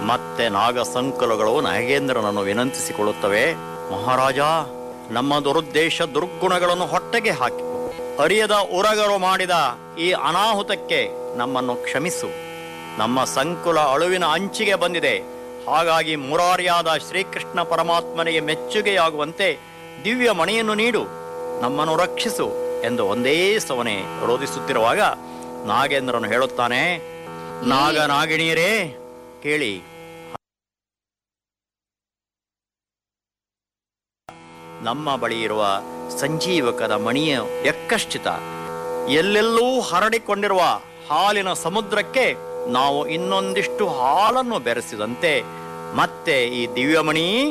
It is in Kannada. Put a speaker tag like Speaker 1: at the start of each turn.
Speaker 1: ಮತ್ತೆ ನಾಗ ಸಂಕುಲಗಳು ನಾಗೇಂದ್ರನನ್ನು ವಿನಂತಿಸಿಕೊಳ್ಳುತ್ತವೆ ಮಹಾರಾಜ ನಮ್ಮ ದುರುದ್ದೇಶ ದುರ್ಗುಣಗಳನ್ನು ಹೊಟ್ಟೆಗೆ ಹಾಕಿ ಅರಿಯದ ಉರಗರು ಮಾಡಿದ ಈ ಅನಾಹುತಕ್ಕೆ ನಮ್ಮನ್ನು ಕ್ಷಮಿಸು ನಮ್ಮ ಸಂಕುಲ ಅಳುವಿನ ಅಂಚಿಗೆ ಬಂದಿದೆ ಹಾಗಾಗಿ ಮುರಾರಿಯಾದ ಶ್ರೀಕೃಷ್ಣ ಪರಮಾತ್ಮನಿಗೆ ಮೆಚ್ಚುಗೆಯಾಗುವಂತೆ ದಿವ್ಯ ಮಣಿಯನ್ನು ನೀಡು ನಮ್ಮನ್ನು ರಕ್ಷಿಸು ಎಂದು ಒಂದೇ ಸವನೆ ರೋಧಿಸುತ್ತಿರುವಾಗ ನಾಗೇಂದ್ರನು ಹೇಳುತ್ತಾನೆ ನಾಗ ನಾಗಿಣಿಯರೇ ಕೇಳಿ ನಮ್ಮ ಬಳಿ ಇರುವ ಸಂಜೀವಕದ ಮಣಿಯ ಯಕ್ಕಶ್ಚಿತ ಎಲ್ಲೆಲ್ಲೂ ಹರಡಿಕೊಂಡಿರುವ ಹಾಲಿನ ಸಮುದ್ರಕ್ಕೆ ನಾವು ಇನ್ನೊಂದಿಷ್ಟು ಹಾಲನ್ನು ಬೆರೆಸಿದಂತೆ ಮತ್ತೆ ಈ ದಿವ್ಯಮಣಿ